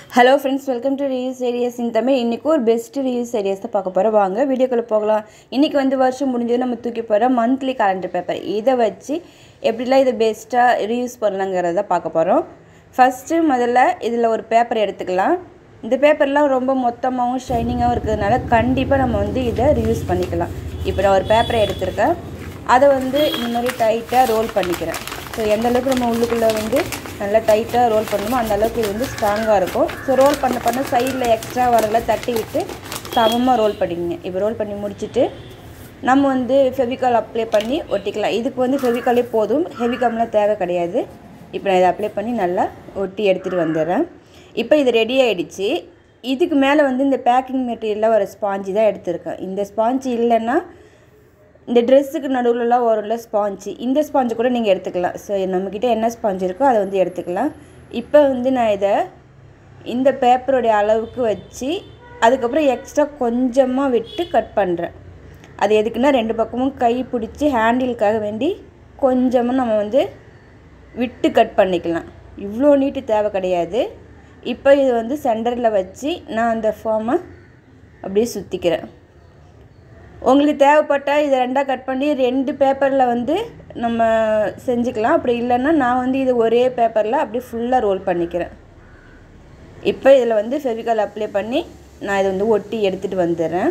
hello friends welcome to reviews areas in Tamil இன்றைக்கி ஒரு best reviews areas தான் பார்க்க போகிறோம் வாங்க வீடியோக்குள்ளே போகலாம் இன்றைக்கி வந்து வருஷம் முடிஞ்சது நம்ம தூக்கி போகிற மந்த்லி கேலண்டர் பேப்பர் இதை வச்சு எப்படிலாம் இதை பெஸ்ட்டாக ரீயூஸ் பண்ணலாங்கிறத பார்க்க போகிறோம் ஃபஸ்ட்டு முதல்ல இதில் ஒரு பேப்பர் எடுத்துக்கலாம் இந்த பேப்பர்லாம் ரொம்ப மொத்தமாகவும் ஷைனிங்காகவும் இருக்கிறதுனால கண்டிப்பாக நம்ம வந்து இதை ரீயூஸ் பண்ணிக்கலாம் இப்போ நான் ஒரு பேப்பரை எடுத்திருக்கேன் அதை வந்து இந்த மாதிரி டைட்டாக ரோல் பண்ணிக்கிறேன் ஸோ எந்த அளவுக்கு நம்ம உள்ளுக்குள்ளே வந்து நல்லா டைட்டாக ரோல் பண்ணணுமோ அந்த அளவுக்கு இது வந்து ஸ்ட்ராங்காக இருக்கும் ஸோ ரோல் பண்ண பண்ண சைடில் எக்ஸ்ட்ரா வரலாம் தட்டி விட்டு சமமாக ரோல் பண்ணிக்கங்க இப்போ ரோல் பண்ணி முடிச்சுட்டு நம்ம வந்து ஃபெவிகால் அப்ளை பண்ணி ஒட்டிக்கலாம் இதுக்கு வந்து ஃபெவிகாலே போதும் ஹெவிகாம்லாம் தேவை கிடையாது இப்போ நான் இதை அப்ளை பண்ணி நல்லா ஒட்டி எடுத்துகிட்டு வந்துடுறேன் இப்போ இது ரெடி ஆகிடுச்சு இதுக்கு மேலே வந்து இந்த பேக்கிங் மெட்டீரியலில் ஒரு ஸ்பாஞ்சு தான் எடுத்திருக்கேன் இந்த ஸ்பாஞ்சு இல்லைன்னா இந்த ட்ரெஸ்ஸுக்கு நடுவுலலாம் வரும்ல ஸ்பாஞ்சு இந்த ஸ்பாஞ்சு கூட நீங்கள் எடுத்துக்கலாம் ஸோ நம்மக்கிட்ட என்ன ஸ்பாஞ்ச் இருக்கோ அதை வந்து எடுத்துக்கலாம் இப்போ வந்து நான் இதை இந்த பேப்பருடைய அளவுக்கு வச்சு அதுக்கப்புறம் எக்ஸ்ட்ரா கொஞ்சமாக விட்டு கட் பண்ணுறேன் அது எதுக்குன்னா ரெண்டு பக்கமும் கை பிடிச்சி ஹேண்டிலுக்காக வேண்டி கொஞ்சமாக நம்ம வந்து விட்டு கட் பண்ணிக்கலாம் இவ்வளோ நீட்டு தேவை கிடையாது இப்போ இது வந்து சென்டரில் வச்சு நான் அந்த ஃபார்மை அப்படியே சுற்றிக்கிறேன் உங்களுக்கு தேவைப்பட்டால் இதை ரெண்டாக கட் பண்ணி ரெண்டு பேப்பரில் வந்து நம்ம செஞ்சுக்கலாம் அப்படி இல்லைன்னா நான் வந்து இது ஒரே பேப்பரில் அப்படியே ஃபுல்லாக ரோல் பண்ணிக்கிறேன் இப்போ இதில் வந்து ஃபெவிகால் அப்ளை பண்ணி நான் இதை வந்து ஒட்டி எடுத்துகிட்டு வந்துடுறேன்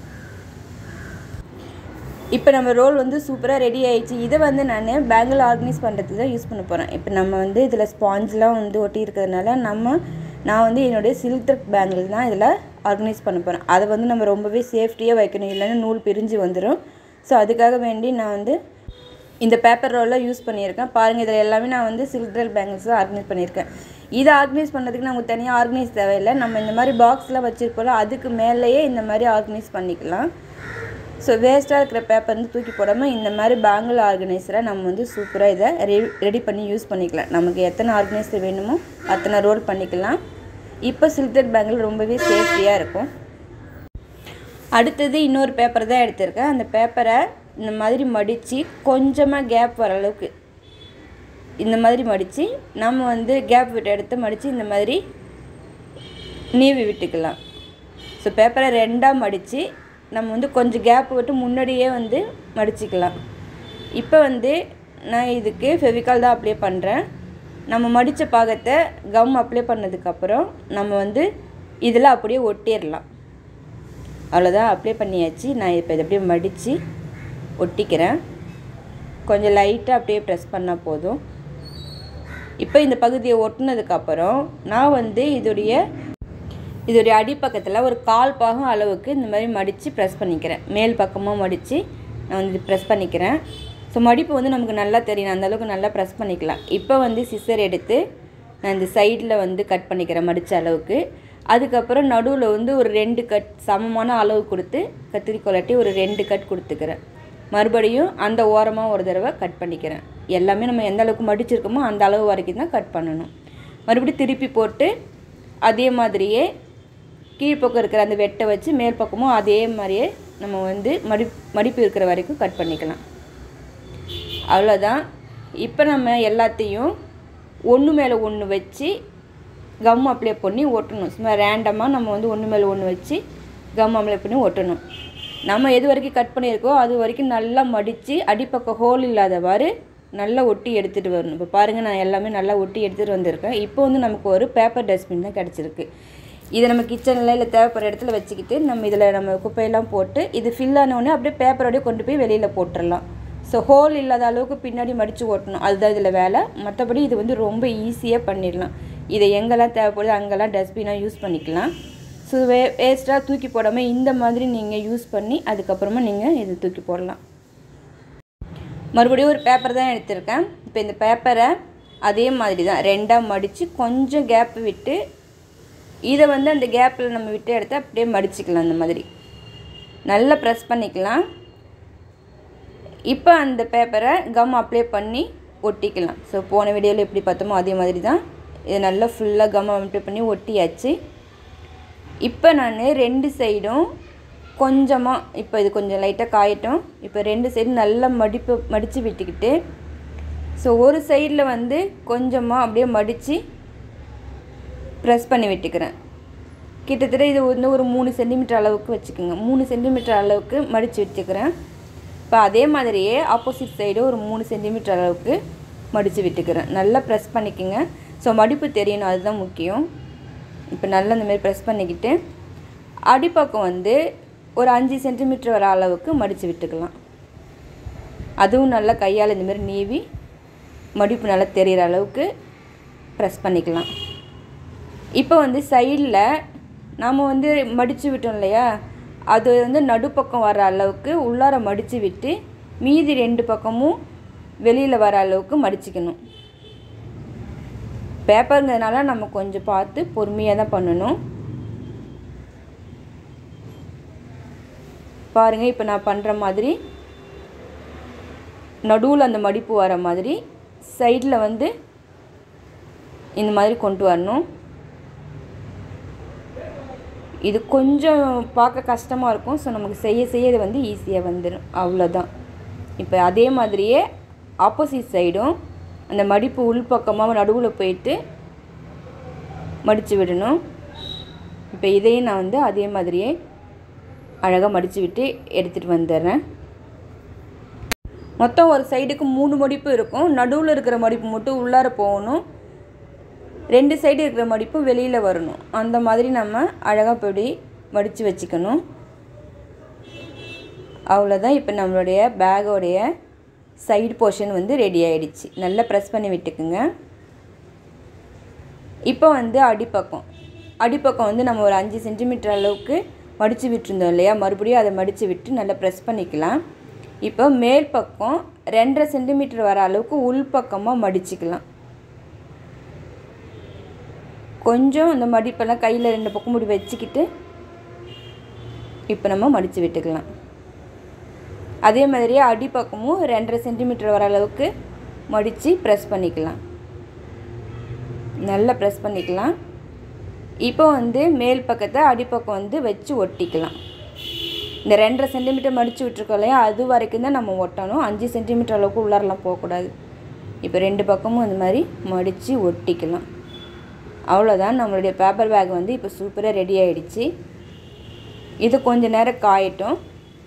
இப்போ நம்ம ரோல் வந்து சூப்பராக ரெடி ஆயிடுச்சு இதை வந்து நான் பேங்கில் ஆர்கனைஸ் பண்ணுறதுக்கு தான் யூஸ் பண்ண போகிறேன் இப்போ நம்ம வந்து இதில் ஸ்பாஞ்ச்லாம் வந்து ஒட்டி இருக்கிறதுனால நம்ம நான் வந்து என்னுடைய சில்க் த்ரெட் பேங்கிள் தான் இதில் ஆர்கனைஸ் பண்ண போகிறேன் அதை வந்து நம்ம ரொம்பவே சேஃப்டியாக வைக்கணும் இல்லைன்னா நூல் பிரிஞ்சு வந்துடும் ஸோ அதுக்காக வேண்டி நான் வந்து இந்த பேப்பர் ரோலில் யூஸ் பண்ணியிருக்கேன் பாருங்கள் இதில் எல்லாமே நான் வந்து சில்க் த்ரெட் பேங்கிள்ஸ் தான் ஆர்கனைஸ் பண்ணியிருக்கேன் இதை ஆர்கனைஸ் பண்ணுறதுக்கு நமக்கு தனியாக ஆர்கனைஸ் தேவையில்லை நம்ம இந்த மாதிரி பாக்ஸ்லாம் வச்சுருப்போம்ல அதுக்கு மேலேயே இந்த மாதிரி ஆர்கனைஸ் பண்ணிக்கலாம் ஸோ வேஸ்ட்டாக இருக்கிற பேப்பர் வந்து தூக்கி போடாமல் இந்த மாதிரி பேங்கிள் ஆர்கனைசரை நம்ம வந்து சூப்பராக இதை ரெடி ரெடி பண்ணி யூஸ் பண்ணிக்கலாம் நமக்கு எத்தனை ஆர்கனைசர் வேணுமோ அத்தனை ரோல் பண்ணிக்கலாம் இப்போ சில்டட் பேங்கிள் ரொம்பவே சேஃப்டியாக இருக்கும் அடுத்தது இன்னொரு பேப்பர் தான் எடுத்திருக்கேன் அந்த பேப்பரை இந்த மாதிரி மடித்து கொஞ்சமாக கேப் வர அளவுக்கு இந்த மாதிரி மடித்து நம்ம வந்து கேப் விட்டு எடுத்து மடித்து இந்த மாதிரி நீவி விட்டுக்கலாம் ஸோ பேப்பரை ரெண்டாக மடித்து நம்ம வந்து கொஞ்சம் கேப் விட்டு முன்னாடியே வந்து மடிச்சுக்கலாம் இப்போ வந்து நான் இதுக்கு ஃபெவிகால் தான் அப்ளை பண்ணுறேன் நம்ம மடித்த பாகத்தை கம் அப்ளை பண்ணதுக்கப்புறம் நம்ம வந்து இதில் அப்படியே ஒட்டிடலாம் அவ்வளோதான் அப்ளை பண்ணியாச்சு நான் இப்போ இதை அப்படியே மடித்து ஒட்டிக்கிறேன் கொஞ்சம் லைட்டாக அப்படியே ப்ரெஸ் பண்ணால் போதும் இப்போ இந்த பகுதியை ஒட்டினதுக்கப்புறம் நான் வந்து இதோடைய இதோடைய அடிப்பக்கத்தில் ஒரு கால் பாகம் அளவுக்கு இந்த மாதிரி மடித்து ப்ரெஸ் பண்ணிக்கிறேன் மேல் பக்கமாக மடித்து நான் வந்து ப்ரெஸ் பண்ணிக்கிறேன் ஸோ மடிப்பு வந்து நமக்கு நல்லா தெரியும் அந்த அளவுக்கு நல்லா ப்ரெஸ் பண்ணிக்கலாம் இப்போ வந்து சிசர் எடுத்து நான் இந்த சைடில் வந்து கட் பண்ணிக்கிறேன் மடித்த அளவுக்கு அதுக்கப்புறம் நடுவில் வந்து ஒரு ரெண்டு கட் சமமான அளவு கொடுத்து கத்திரிக்கோலாட்டி ஒரு ரெண்டு கட் கொடுத்துக்கிறேன் மறுபடியும் அந்த ஓரமாக ஒரு தடவை கட் பண்ணிக்கிறேன் எல்லாமே நம்ம எந்த அளவுக்கு மடிச்சிருக்கோமோ அந்த அளவு வரைக்கும் தான் கட் பண்ணணும் மறுபடியும் திருப்பி போட்டு அதே மாதிரியே கீழ்ப்பக்கம் இருக்கிற அந்த வெட்டை வச்சு மேல் பக்கமும் அதே மாதிரியே நம்ம வந்து மடி மடிப்பு இருக்கிற வரைக்கும் கட் பண்ணிக்கலாம் அவ்வளோதான் இப்போ நம்ம எல்லாத்தையும் ஒன்று மேலே ஒன்று வச்சு கம் அப்ளை பண்ணி ஒட்டணும் சும்மா ரேண்டமாக நம்ம வந்து ஒன்று மேலே ஒன்று வச்சு கம் அப்ளை பண்ணி ஒட்டணும் நம்ம எது வரைக்கும் கட் பண்ணியிருக்கோம் அது வரைக்கும் நல்லா மடித்து அடிப்பக்கம் ஹோல் இல்லாதவாறு நல்லா ஒட்டி எடுத்துகிட்டு வரணும் இப்போ பாருங்கள் நான் எல்லாமே நல்லா ஒட்டி எடுத்துகிட்டு வந்திருக்கேன் இப்போ வந்து நமக்கு ஒரு பேப்பர் டஸ்ட்பின் தான் கிடச்சிருக்கு இதை நம்ம கிச்சனில் இல்லை தேவைப்படுற இடத்துல வச்சுக்கிட்டு நம்ம இதில் நம்ம குப்பையெல்லாம் போட்டு இது ஃபில் ஆனவுடனே அப்படியே பேப்பரோடய கொண்டு போய் வெளியில் போட்டுடலாம் ஸோ ஹோல் இல்லாத அளவுக்கு பின்னாடி மடித்து ஓட்டணும் அதுதான் இதில் வேலை மற்றபடி இது வந்து ரொம்ப ஈஸியாக பண்ணிடலாம் இதை எங்கெல்லாம் தேவைப்படுது அங்கெல்லாம் டஸ்ட்பினாக யூஸ் பண்ணிக்கலாம் ஸோ வே வேஸ்ட்டாக தூக்கி போடாமல் இந்த மாதிரி நீங்கள் யூஸ் பண்ணி அதுக்கப்புறமா நீங்கள் இதை தூக்கி போடலாம் மறுபடியும் ஒரு பேப்பர் தான் எடுத்திருக்கேன் இப்போ இந்த பேப்பரை அதே மாதிரி தான் ரெண்டாக மடித்து கொஞ்சம் கேப் விட்டு இதை வந்து அந்த கேப்பில் நம்ம விட்டு எடுத்து அப்படியே மடிச்சுக்கலாம் அந்த மாதிரி நல்லா ப்ரெஸ் பண்ணிக்கலாம் இப்போ அந்த பேப்பரை கம் அப்ளை பண்ணி ஒட்டிக்கலாம் ஸோ போன வீடியோவில் எப்படி பார்த்தோமோ அதே மாதிரி தான் இதை நல்லா ஃபுல்லாக கம் அப்ளை பண்ணி ஒட்டியாச்சு இப்போ நான் ரெண்டு சைடும் கொஞ்சமாக இப்போ இது கொஞ்சம் லைட்டாக காயட்டும் இப்போ ரெண்டு சைடும் நல்லா மடிப்பு மடித்து விட்டுக்கிட்டு ஸோ ஒரு சைடில் வந்து கொஞ்சமாக அப்படியே மடித்து ப்ரெஸ் பண்ணி விட்டுக்கிறேன் கிட்டத்தட்ட இது வந்து ஒரு மூணு சென்டிமீட்டர் அளவுக்கு வச்சுக்கோங்க மூணு சென்டிமீட்டர் அளவுக்கு மடித்து வச்சுக்கிறேன் இப்போ அதே மாதிரியே ஆப்போசிட் சைடு ஒரு மூணு சென்டிமீட்டர் அளவுக்கு மடித்து விட்டுக்கிறேன் நல்லா ப்ரெஸ் பண்ணிக்கோங்க ஸோ மடிப்பு தெரியணும் அதுதான் முக்கியம் இப்போ நல்லா இந்த மாதிரி ப்ரெஸ் பண்ணிக்கிட்டு அடிப்பக்கம் வந்து ஒரு அஞ்சு சென்டிமீட்டர் வர அளவுக்கு மடித்து விட்டுக்கலாம் அதுவும் நல்லா கையால் இந்த மாதிரி நீவி மடிப்பு நல்லா தெரிகிற அளவுக்கு ப்ரெஸ் பண்ணிக்கலாம் இப்போ வந்து சைடில் நாம் வந்து மடித்து விட்டோம் இல்லையா அது வந்து நடுப்பக்கம் வர அளவுக்கு உள்ளார மடித்து விட்டு மீதி ரெண்டு பக்கமும் வெளியில் வர அளவுக்கு மடிச்சுக்கணும் பேப்பருங்கிறதுனால நம்ம கொஞ்சம் பார்த்து பொறுமையாக தான் பண்ணணும் பாருங்கள் இப்போ நான் பண்ணுற மாதிரி நடுவில் அந்த மடிப்பு வர மாதிரி சைடில் வந்து இந்த மாதிரி கொண்டு வரணும் இது கொஞ்சம் பார்க்க கஷ்டமாக இருக்கும் ஸோ நமக்கு செய்ய செய்ய இது வந்து ஈஸியாக வந்துடும் அவ்வளோதான் இப்போ அதே மாதிரியே ஆப்போசிட் சைடும் அந்த மடிப்பு உள்பக்கமாக நடுவில் போயிட்டு மடித்து விடணும் இப்போ இதையும் நான் வந்து அதே மாதிரியே அழகாக மடித்து விட்டு எடுத்துகிட்டு வந்துடுறேன் மொத்தம் ஒரு சைடுக்கு மூணு மடிப்பு இருக்கும் நடுவில் இருக்கிற மடிப்பு மட்டும் உள்ளார போகணும் ரெண்டு சைடு இருக்கிற மடிப்பும் வெளியில் வரணும் அந்த மாதிரி நம்ம அழகாக இப்படி மடித்து வச்சுக்கணும் அவ்வளோதான் இப்போ நம்மளுடைய பேக்கோடைய சைடு போர்ஷன் வந்து ரெடி ஆகிடுச்சு நல்லா ப்ரெஸ் பண்ணி விட்டுக்குங்க இப்போ வந்து அடிப்பக்கம் அடிப்பக்கம் வந்து நம்ம ஒரு அஞ்சு சென்டிமீட்டர் அளவுக்கு மடித்து விட்டுருந்தோம் இல்லையா மறுபடியும் அதை மடித்து விட்டு நல்லா ப்ரெஸ் பண்ணிக்கலாம் இப்போ மேல் பக்கம் ரெண்டரை சென்டிமீட்டர் வர அளவுக்கு உள்பக்கமாக மடிச்சுக்கலாம் கொஞ்சம் இந்த மடிப்பெல்லாம் கையில் ரெண்டு பக்கம் முடி வச்சுக்கிட்டு இப்போ நம்ம மடித்து விட்டுக்கலாம் அதே மாதிரியே அடிப்பக்கமும் ரெண்டரை சென்டிமீட்டர் வர அளவுக்கு மடித்து ப்ரெஸ் பண்ணிக்கலாம் நல்லா ப்ரெஸ் பண்ணிக்கலாம் இப்போ வந்து மேல் பக்கத்தை அடிப்பக்கம் வந்து வச்சு ஒட்டிக்கலாம் இந்த ரெண்டரை சென்டிமீட்டர் மடித்து விட்ருக்கோம் இல்லையா அது வரைக்கும் தான் நம்ம ஒட்டணும் அஞ்சு சென்டிமீட்டர் அளவுக்கு உள்ளாரெலாம் போகக்கூடாது இப்போ ரெண்டு பக்கமும் இந்த மாதிரி மடித்து ஒட்டிக்கலாம் அவ்வளோதான் நம்மளுடைய பேப்பர் பேக் வந்து இப்போ சூப்பராக ரெடி ஆகிடுச்சு இது கொஞ்ச நேரம் காயட்டும்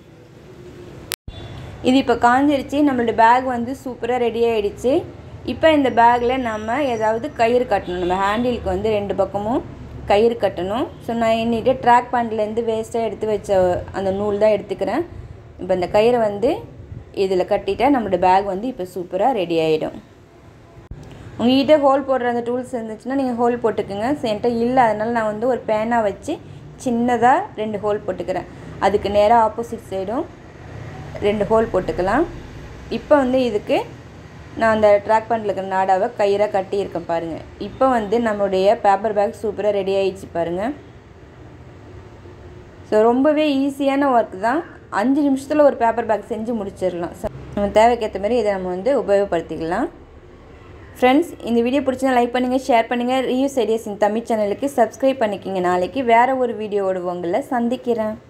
இது இப்போ காஞ்சிருச்சு நம்மளோட பேக் வந்து சூப்பராக ரெடி ஆகிடுச்சு இப்போ இந்த பேக்கில் நம்ம ஏதாவது கயிறு கட்டணும் நம்ம ஹேண்டிலுக்கு வந்து ரெண்டு பக்கமும் கயிறு கட்டணும் ஸோ நான் இன்னிட்டு ட்ராக் பேண்ட்லேருந்து வேஸ்ட்டாக எடுத்து வச்ச அந்த நூல் தான் எடுத்துக்கிறேன் இப்போ இந்த கயிறை வந்து இதில் கட்டிட்டா நம்மளோட பேக் வந்து இப்போ சூப்பராக ரெடி ஆகிடும் உங்கள்கிட்ட ஹோல் போடுற அந்த டூல்ஸ் இருந்துச்சுன்னா நீங்கள் ஹோல் போட்டுக்குங்க என்கிட்ட இல்லை அதனால் நான் வந்து ஒரு பேனா வச்சு சின்னதாக ரெண்டு ஹோல் போட்டுக்கிறேன் அதுக்கு நேராக ஆப்போசிட் சைடும் ரெண்டு ஹோல் போட்டுக்கலாம் இப்போ வந்து இதுக்கு நான் அந்த ட்ராக் பண்ணில் இருக்கிற நாடாவை கயிறாக கட்டியிருக்கேன் பாருங்கள் இப்போ வந்து நம்மளுடைய பேப்பர் பேக் சூப்பராக ரெடி ஆகிடுச்சு பாருங்கள் ஸோ ரொம்பவே ஈஸியான ஒர்க் தான் அஞ்சு நிமிஷத்தில் ஒரு பேப்பர் பேக் செஞ்சு முடிச்சிடலாம் ஸோ நம்ம தேவைக்கேற்ற மாதிரி இதை நம்ம வந்து உபயோகப்படுத்திக்கலாம் ஃப்ரெண்ட்ஸ் இந்த வீடியோ பிடிச்சினா லைக் பண்ணுங்கள் ஷேர் பண்ணுங்கள் ரியூஸ் ஐடியாஸ் இந்த தமிழ் சேனலுக்கு சப்ஸ்கிரைப் பண்ணிக்கிங்க நாளைக்கு வேறு ஒரு வீடியோவோட உங்களை சந்திக்கிறேன்